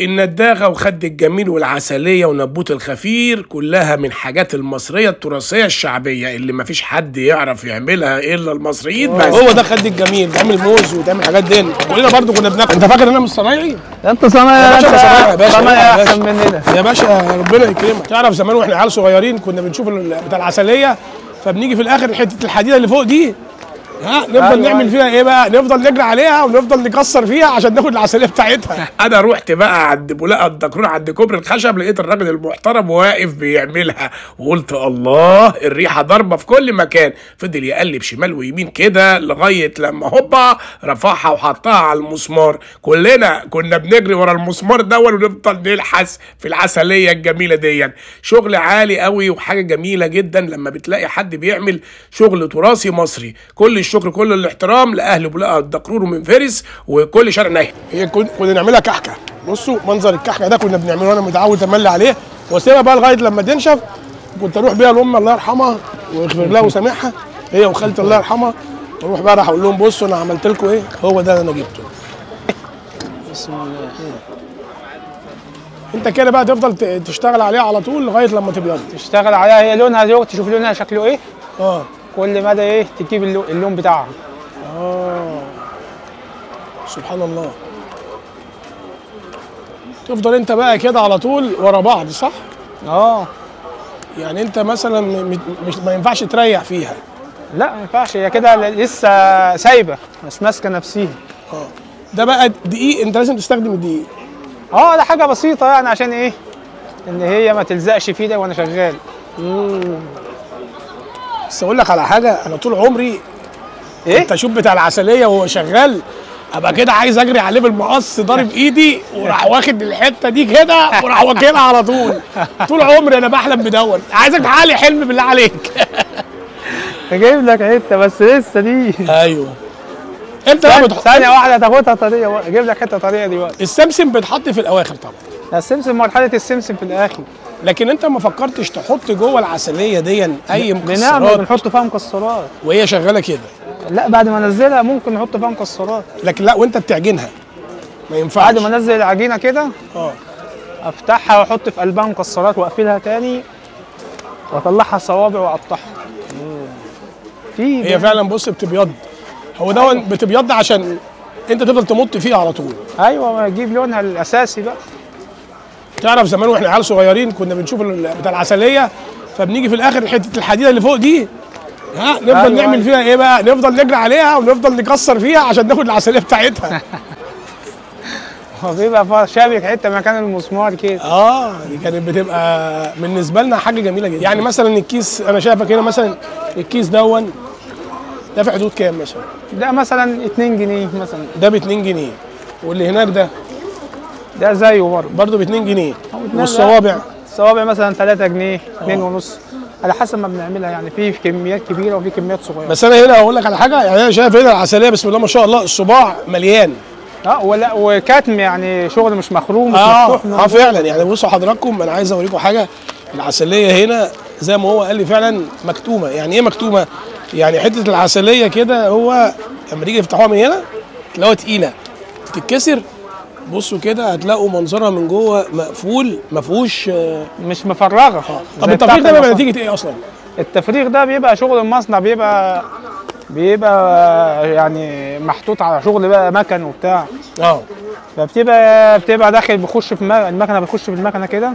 النداغة وخد الجميل والعسلية ونبوت الخفير كلها من حاجات المصرية التراثية الشعبية اللي مفيش حد يعرف يعملها إلا المصريين بس هو ده خد الجميل تعمل موز وتعمل حاجات دي كلنا برضو كنا بناكل أنت فاكر إن أنا مش صنايعي؟ انت صنايعي يا باشا أنا صنايعي يا باشا صنايعي يا احسن باشا. مننا يا باشا ربنا يكرمك تعرف زمان واحنا عيال صغيرين كنا بنشوف ال- بتاع العسلية فبنيجي في الآخر حتة الحديدة اللي فوق دي ها نفضل أيوة، نعمل أيوة. فيها ايه بقى نفضل نجري عليها ونفضل نكسر فيها عشان ناخد العسليه بتاعتها انا رحت بقى عند بولاقه الدكرور عند كوبري الخشب لقيت الراجل المحترم واقف بيعملها وقلت الله الريحه ضاربه في كل مكان فضل يقلب شمال ويمين كده لغايه لما هوبا رفعها وحطها على المسمار كلنا كنا بنجري ورا المسمار ده ونفضل نلحس في العسليه الجميله دي شغل عالي قوي وحاجه جميله جدا لما بتلاقي حد بيعمل شغل تراثي مصري كل الشكر كل الاحترام لاهل بولاقه الدكرور ومن فارس وكل شارع ناهي هي كنا نعملها كحكه بصوا منظر الكحكه ده كنا بنعمله وانا متعود املي عليه واسيبها بقى لغايه لما تنشف كنت اروح بيها لام الله يرحمها ويغفر لها ويسامحها هي وخالتي الله يرحمها واروح بقى راح اقول لهم بصوا انا عملت لكم ايه هو ده اللي انا جبته بسم الله انت كده بقى تفضل ت- تشتغل عليه على طول لغايه لما تبيض تشتغل عليها هي لونها دلوقتي تشوف لونها شكله ايه اه كل مدى ايه تجيب اللو- اللون بتاعها اه سبحان الله تفضل انت بقى كده على طول ورا بعض صح اه يعني انت مثلا م- مش ما ينفعش تريح فيها لا ما ينفعش هي كده ل- لسه سايبه مش ماسكه نفسها اه ده بقى دقيق انت لازم تستخدم الدقيق اه ده حاجه بسيطه يعني عشان ايه ان هي ما تلزقش في ايدي وانا شغال بس اقول لك على حاجه انا طول عمري ايه انت شوف بتاع العسليه وهو شغال ابقى كده عايز اجري عليه بالمقص ضارب ايدي وراح واخد الحته دي كده وراح واكلها على طول طول عمري انا بحلم بدون عايزك تحقق لي حلم بالله عليك اجيب لك حته بس لسه دي ايوه انت بقى بتحط ثانيه واحده تاخدها طريه بقى. اجيب لك حته طريه دلوقتي السمسم بتحط في الاواخر طبعا السمسم مرحله السمسم في الاخر لكن انت ما فكرتش تحط جوه العسليه دي اي بنعمل مكسرات بنحط فيها مكسرات وهي شغاله كده لا بعد ما انزلها ممكن نحط فيها مكسرات لكن لا وانت بتعجنها ما ينفعش بعد ما انزل العجينه كده اه افتحها واحط في قلبها مكسرات واقفلها تاني واطلعها صوابع واقطعها في هي فعلا بص بتبيض هو ده بتبيض عشان انت تفضل تمط فيه على طول ايوه ما تجيب لونها الاساسي بقى تعرف زمان واحنا عيال صغيرين كنا بنشوف ال- بتاع العسليه فبنيجي في الاخر حته الحديده اللي فوق دي ها نفضل أيوة، نعمل أيوة. فيها ايه بقى نفضل نجري عليها ونفضل نكسر فيها عشان ناخد العسليه بتاعتها وبيبقى فيها شابك حته مكان المسمار كده اه دي كانت بتبقى بالنسبه لنا حاجه جميله جدا يعني مثلا الكيس انا شايفك هنا مثلا الكيس دون ده في حدود كام مثلا ده مثلا 2 جنيه مثلا ده ب 2 جنيه واللي هناك ده ده زيه برضه برضه ب 2 جنيه اتنين والصوابع الصوابع مثلا 3 جنيه 2 ونص على حسب ما بنعملها يعني في كميات كبيره وفي كميات صغيره بس انا هنا اقول لك على حاجه يعني انا شايف هنا العسليه بسم الله ما شاء الله الصباع مليان اه ولا وكتم يعني شغل مش مخروم مش اه مفتوح من اه جوه. فعلا يعني بصوا حضراتكم انا عايز اوريكم حاجه العسليه هنا زي ما هو قال لي فعلا مكتومه يعني ايه مكتومه يعني حته العسليه كده هو لما تيجي تفتحوها من هنا تلاقوها تقيله تتكسر بصوا كده هتلاقوا منظرها من جوه مقفول ما فيهوش آه، مش مفرغه طب زي التفريغ بتاعت ده بيبقى المصانع. نتيجه ايه اصلا؟ التفريغ ده بيبقى شغل المصنع بيبقى بيبقى يعني محطوط على شغل بقى مكن وبتاع اه فبتبقى بتبقى داخل بيخش في الم- المكنه بتخش في المكنه كده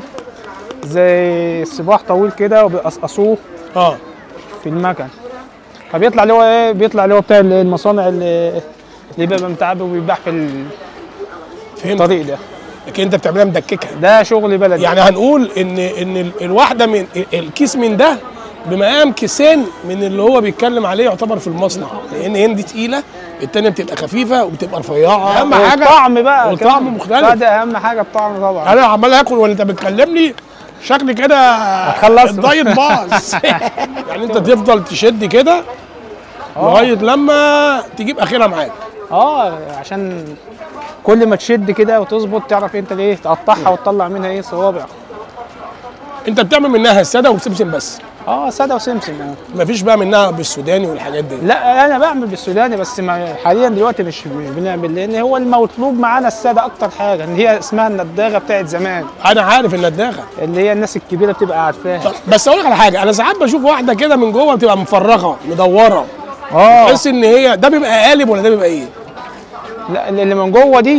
زي صباح طويل كده وبيقصقصوه اه في المكن فبيطلع اللي هو ايه بيطلع اللي هو بتاع المصانع اللي اللي بيبقى متعب وبيتباع في فهمت الطريق ده لكن انت بتعملها مدككه ده شغل بلدي يعني هنقول ان ان ال- الواحده من ال- الكيس من ده بمقام كيسين من اللي هو بيتكلم عليه يعتبر في المصنع لان هنا دي تقيله التانيه بتبقى خفيفه وبتبقى رفيعه اهم حاجه الطعم بقى والطعم كمان. مختلف. لا ده اهم حاجه الطعم طبعا انا عمال اكل وانت بتكلمني شكلي كده هتخلص. الدايت باظ يعني انت تفضل تشد كده لغايه لما تجيب اخرها معاك اه عشان كل ما تشد كده وتظبط تعرف انت ليه تقطعها وتطلع منها ايه صوابع انت بتعمل منها الساده وسمسم بس اه ساده وسمسم اه مفيش بقى منها بالسوداني والحاجات دي لا انا بعمل بالسوداني بس ما حاليا دلوقتي مش بنعمل لان هو المطلوب معانا الساده اكتر حاجه اللي هي اسمها النداغه بتاعت زمان انا عارف النداغه اللي هي الناس الكبيره بتبقى عارفاها بس اقول لك على حاجه انا ساعات بشوف واحده كده من جوه بتبقى مفرغه مدوره اه تحس ان هي ده بيبقى قالب ولا ده بيبقى ايه؟ لا اللي من جوه دي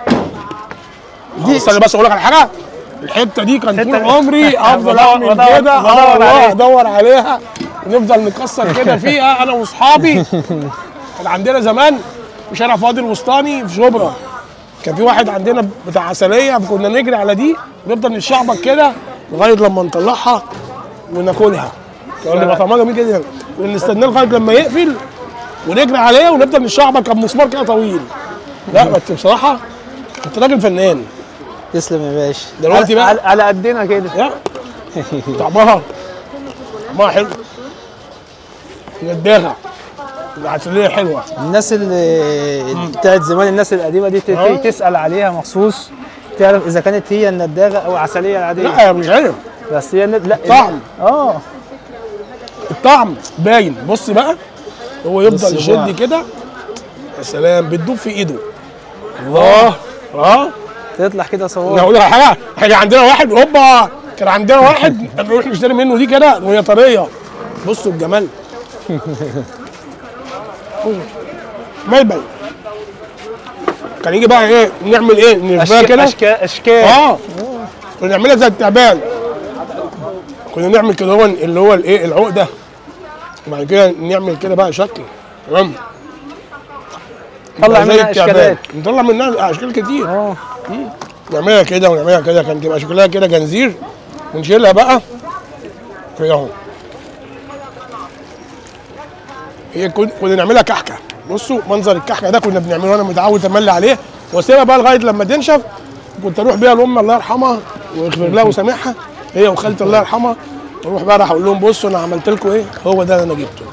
دي استنى بس اقول لك على حاجه الحته دي كان طول الحتة- عمري افضل بدور- اعمل بدور- كده بدور اه والله عليها. ادور عليها ونفضل نكسر كده فيها انا واصحابي كان عندنا زمان في شارع فاضل وسطاني في شبرا كان في واحد عندنا بتاع عسليه كنا نجري على دي ونفضل نشعبط كده لغايه لما نطلعها وناكلها كان بيبقى طعمها جميل جدا ونستناه لغايه لما يقفل ونجري عليه ونفضل نشعبط كان مسمار كده طويل لا بس بصراحه كنت راجل فنان تسلم يا باشا دلوقتي على- بقى- على, على قدنا كده لا طعمها طعمها حلو نداغه العسليه حلوه الناس اللي بتاعت زمان الناس القديمه دي ت- آه. تسال عليها مخصوص تعرف اذا كانت هي النداغه او عسليه العاديه لا مش عارف بس هي الند... لا طعم. اه الطعم باين بص بقى هو يفضل بص يشد بقى. كده يا سلام بتدوب في ايده الله اه تطلع كده انا صواب هقول لك على حاجه احنا عندنا واحد هوبا كان عندنا واحد نروح نشتري منه دي كده وهي طريه بصوا الجمال ما يبين كان يجي بقى ايه نعمل ايه نلفها اشكال كده اشكال اشكال اه كنا نعملها زي التعبان كنا نعمل كده هو اللي هو الايه العقده وبعد كده نعمل كده بقى شكل تمام طلع يبقى زي منها التعبان. اشكالات نطلع منها اشكال كتير اه نعملها كده ونعملها كده كان تبقى شكلها كده جنزير ونشيلها بقى كده اهو هي كن- كنا نعملها كحكه بصوا منظر الكحكه ده كنا بنعمله انا متعود املي عليه واسيبها بقى لغايه لما تنشف كنت اروح بيها لام الله يرحمها ويغفر لها ويسامحها هي وخالتي الله يرحمها اروح بقى راح اقول لهم بصوا انا عملت لكم ايه هو ده اللي انا جبته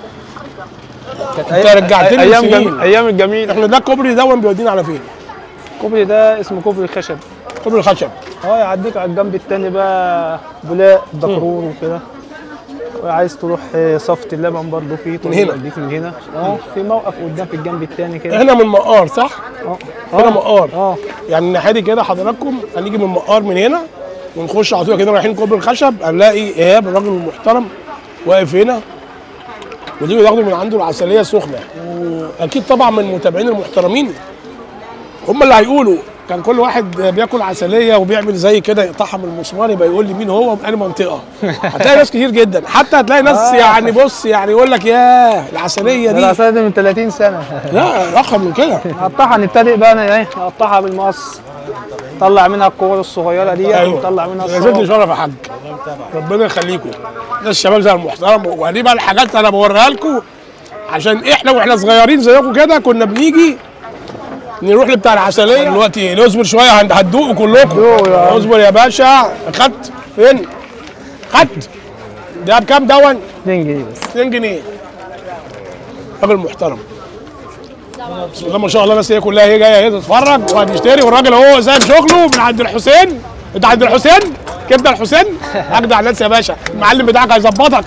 انت رجعتني ايام لسنين. جم... ايام الجميل احنا ده الكوبري ده بيودينا على فين؟ الكوبري ده اسمه كوبري الخشب كوبري الخشب اه يعديك على الجنب التاني بقى بولاق دكرور وكده وعايز تروح آه، صفة اللبن برضه في طريق هنا. يوديك من هنا اه في موقف قدام في الجنب التاني كده هنا من مقار صح؟ اه هنا مقار اه يعني الناحيه دي كده حضراتكم هنيجي من مقار من هنا ونخش على طول كده رايحين كوبري الخشب هنلاقي ايهاب الراجل المحترم واقف هنا ودي ياخدوا من عنده العسليه سخنه واكيد طبعا من المتابعين المحترمين هم اللي هيقولوا كان كل واحد بياكل عسليه وبيعمل زي كده يقطعها من المسمار يبقى يقول لي مين هو ومن اي منطقه هتلاقي ناس كتير جدا حتى هتلاقي ناس آه. يعني بص يعني يقول لك ياه العسليه ده دي العصايه دي من 30 سنه لا رقم من كده نقطعها نبتدئ بقى انا ايه نقطعها بالمقص طلع منها الكور الصغيره دي ونطلع منها يا زيد الصواب شرف يا حاج ربنا يخليكم ده الشباب زي المحترم ودي بقى الحاجات انا بوريها لكم عشان احنا واحنا صغيرين زيكم كده كنا بنيجي نروح لبتاع العسليه دلوقتي نصبر شويه هن- هتدوقوا كلكم دوقوا يا عم. اصبر يا باشا خدت فين؟ خدت ده بكام دون؟ 2 جنيه بس 2 جنيه راجل محترم بسم الله ما شاء الله الناس هي كلها هي جايه هي تتفرج وهتشتري والراجل اهو سايب شغله من عند الحسين انت عند الحسين كبده الحسين اجدع ناس يا باشا المعلم بتاعك هيظبطك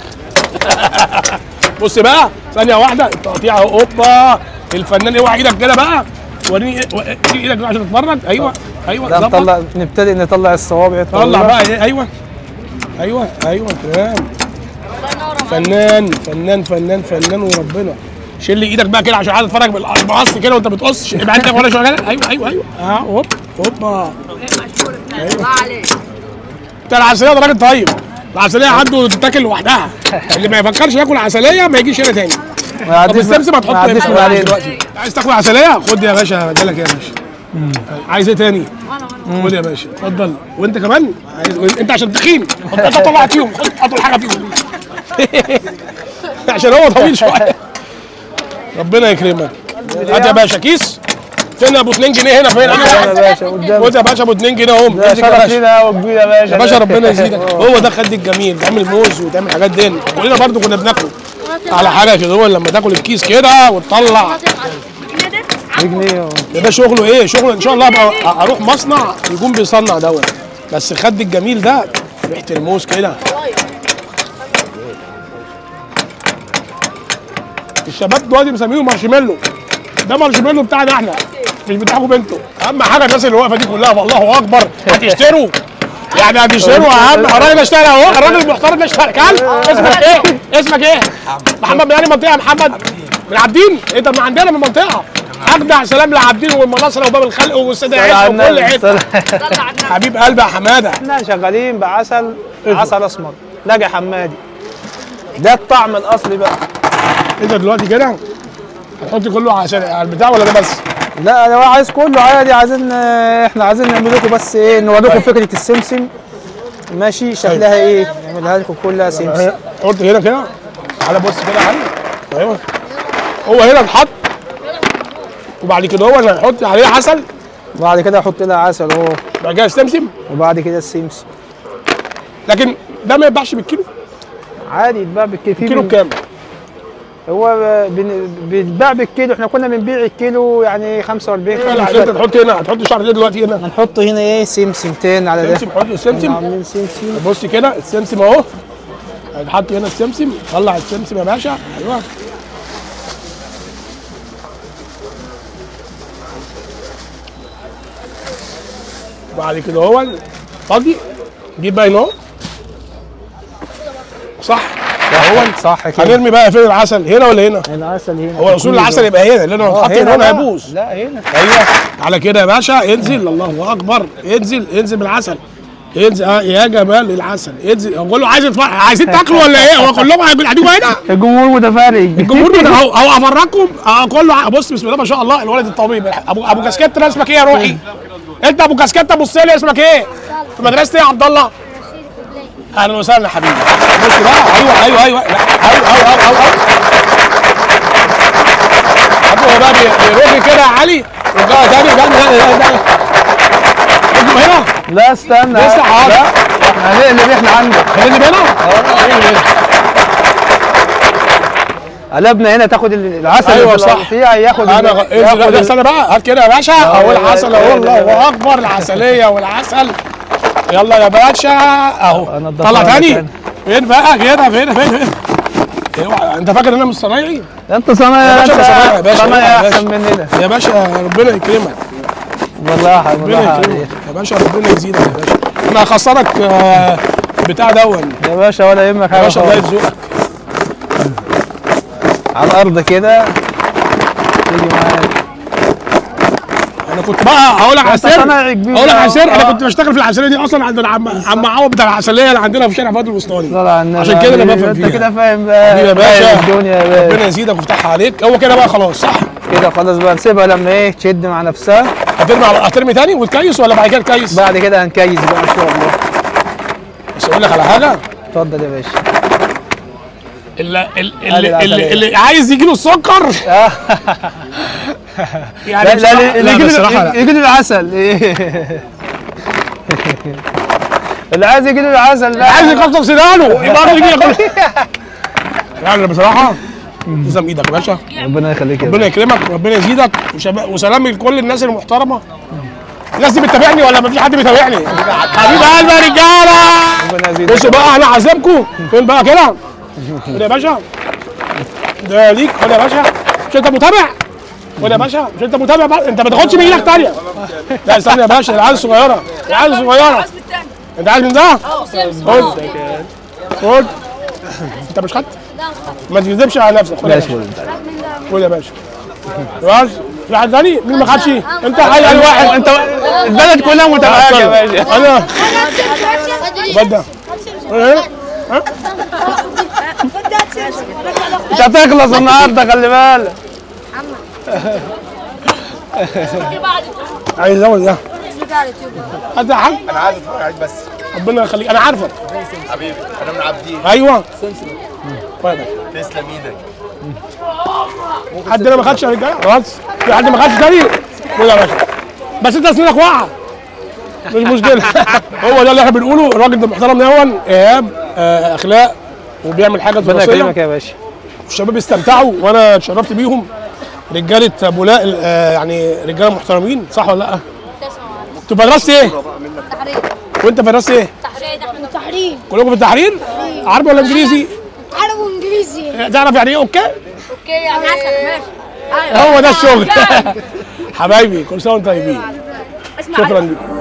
بص بقى ثانيه واحده التقطيع اهو اوبا الفنان اوعى ايدك كده بقى وريني إيه- وريني ايدك بقى عشان تتفرج ايوه ايوه لا ظبط. نطلع نبتدئ نطلع الصوابع طلع الطويلة. بقى ايه ايوه ايوه ايوه تمام فنان فنان فنان فنان وربنا شيل لي ايدك بقى كده عشان عايز اتفرج بالمقص كده وانت بتقص شيل- ابعد ايدك ورا شويه كده ايوه ايوه ايوه اه هوب هوبا الله عليك بتاع العسليه ده راجل طيب العسليه عنده تتاكل لوحدها اللي ما يفكرش ياكل عسليه ما يجيش هنا تاني ما طب يعديش السمسم ما هتحطه يعديش امتى من بقى علينا دلوقتي عايز تاكل عسليه خد يا باشا جالك يا باشا عايز ايه تاني خد يا باشا اتفضل وانت كمان عايز انت عشان تخين خد انت طلع فيهم خد اطول حاجه فيهم عشان هو طويل شويه ربنا يكرمك هات يا باشا كيس فين ابو 2 جنيه هنا فين يا انا باشا قدامك خد يا باشا ابو 2 جنيه اهو ده امسك يا شرف باشا لينا وكبير يا باشا يا باشا ربنا يزيدك هو ده خد الجميل تعمل موز وتعمل حاجات دي كلنا برضو كنا بناكله على حاجه كده هو لما تاكل الكيس كده وتطلع جنيه اهو. ده شغله ايه شغله ان شاء الله ابقى اروح مصنع يكون بيصنع دوت بس خد الجميل ده ريحه الموز كده الشباب دلوقتي مسمينه مارشميلو ده مارشميلو بتاعنا احنا مش بتاعكم بنتوا اهم حاجه الناس اللي واقفه دي كلها والله اكبر هتشتروا يعني هتشتروا اهم الراجل اشترى اهو الراجل المحترم ده اشترى كلب اسمك ايه؟ اسمك ايه؟ محمد من انهي منطقه يا محمد؟ من عابدين؟ ايه ده من عندنا من المنطقه اجدع سلام لعابدين والمناصره وباب الخلق والسيده عيسى وكل حته حبيب قلبي يا حماده احنا شغالين بعسل عسل اسمر ناجي حمادي ده الطعم الاصلي بقى انت دلوقتي كده هتحط كله عشان على البتاع ولا ده بس؟ لا لو عايز كله عادي عايزين احنا عايزين نعمل لكم بس ايه نوريكم فكره السمسم ماشي شكلها ايه نعملها لكم كلها سمسم حط هنا كده على بص كده علي ايوه هو هنا اتحط وبعد كده هو اللي هنحط عليه عسل وبعد كده احط لها عسل اهو بعد كده السمسم وبعد كده السمسم لكن ده ما يتباعش بالكيلو عادي يتباع بالكيلو في كيلو من- بكام؟ هو بن- بيتباع بالكيلو احنا كنا بنبيع الكيلو يعني 45 لا خمسة انت تحط هنا هتحط الشعر ده دلوقتي هنا هنحط هنا ايه سمسمتين على ده سمسم حط السمسم عاملين سمسم بص كده السمسم اهو هيتحط هنا السمسم طلع السمسم يا باشا ايوه بعد كده هو فاضي جيب بقى هنا اهو صح هو صح كده هنرمي بقى فين العسل هنا ولا هنا؟ العسل هنا هو اصول العسل يبقى هنا لانه لو اه اتحط هنا بقى. هيبوظ لا هنا ايوه على كده يا باشا انزل الله اكبر انزل انزل بالعسل انزل اه يا جمال العسل انزل اقول له عايز يتفرج عايزين تاكلوا ولا ايه؟ هو كلهم هيبقوا قاعدين هنا الجمهور متفرج الجمهور ده اهو اهو افرجكم اه كله بص بسم الله ما شاء الله الولد الطبيب ابو ابو كاسكيت ده اسمك ايه يا روحي؟ انت ابو كاسكيت بص لي اسمك ايه؟ في مدرسه ايه يا عبد الله؟ اهلا وسهلا يا حبيبي بص بقى ايوه ايوه ايوه لا، ايوه ايوه ايوه ايوه ايوه هو بقى بي- بيروح كده يا علي وجا تاني ده ده ده انتوا هنا لا استنى لسه حاضر. لا احنا هنقلب احنا عندك خليني هنا قلبنا هنا تاخد ال- العسل أيوة اللي في الأرض صح. فيها ياخد انا ال- غ- انزل ياخد لا، ال- استنى بقى هات كده يا باشا اهو لا، العسل لا، اهو لا، الله اكبر العسليه والعسل يلا يا باشا اهو أنضفها طلع لك تاني تاني. فين بقى كده فين فين فين اوعى، انت فاكر ان انا مش صنايعي انت صنايعي يا باشا أنا صنايعي يا انت باشا، صنايعي يا باشا. احسن مننا يا باشا ربنا يكرمك والله ربنا والله يكرمك عليك يا باشا ربنا يزيدك يا باشا انا هخسرك آه، بتاع دون يا باشا ولا يهمك يا حاجه باشا الله خالص. يرزقك على الارض كده تيجي معايا انا كنت بقى هقول لك على أنت السر صنايعي كبير هقول لك على السر انا آه. كنت بشتغل في العسليه دي اصلا عند العم عم عوض بتاع العسليه اللي عندنا في شارع فؤاد الوسطاني صلى على النبي عشان كده انا حبيبي. بفهم انت فيها كده فاهم بقى حبيبي يا باشا. فاهم الدنيا يا باشا ربنا يزيدك ويفتحها عليك هو كده بقى خلاص صح كده خلاص بقى نسيبها لما ايه تشد مع نفسها هترمي على هترمي تاني وتكيس ولا بعد كده تكيس بعد كده هنكيس بقى ان شاء الله بس اقول لك على حاجه اتفضل يا باشا اللي اللي, قال اللي, العسلية. اللي, اللي عايز يجي له السكر آه. يعني لا لا بصراحة- اللي لا يجي بصراحه له لا يجي له العسل اللي عايز يجي له العسل لا عايز يكسر سنانه يبقى يجي ياكل يعني بصراحه تسلم ايدك يا باشا ربنا يخليك يا ربنا يكرمك ربنا يزيدك وشباب وسلام لكل الناس المحترمه الناس دي بتتابعني ولا مفيش حد بيتابعني حبيب قلبي يا رجاله ربنا يزيدك بصوا بقى انا عازمكم فين بقى كده خد يا باشا ده ليك خد يا باشا مش انت متابع خد يا باشا مش انت متابع بقى انت ما تاخدش من ايدك تانية لا استنى يا باشا العيال الصغيره العيال الصغيره انت عايز من ده خد خد انت مش خدت ما تكذبش على نفسك خد يا ماشي باشا خد يا باشا بس في حد تاني مين ما خدش انت حي على واحد انت البلد كلها متابعاك يا باشا انا بدأ ايه ها؟ مش هتخلص النهارده خلي بالك عايز اول ده انت يا حاج انا عايز اتفرج عليك بس ربنا يخليك انا عارفك حبيبي انا من عابدين ايوه طيب تسلم ايدك حد هنا ما خدش يا رجاله خلاص في حد ما خدش تاني خد يا باشا بس انت سنينك واقعه مش مشكله هو ده اللي احنا بنقوله الراجل ده محترم نهون ايهاب آه، اخلاق وبيعمل حاجه ربنا دراسيه يكرمك يا باشا والشباب استمتعوا وانا اتشرفت بيهم رجاله بولاء آه، يعني رجاله محترمين صح ولا لا؟ انتوا في مدرسه ايه؟ تحرير وانت في مدرسه ايه؟ تحرير احنا التحرير كلكم في التحرير عربي ولا انجليزي عربي وانجليزي تعرف يعني ايه اوكي اوكي يعني ماشي هو ده الشغل حبايبي كل سنه وانتم طيبين اسمع شكرا لكم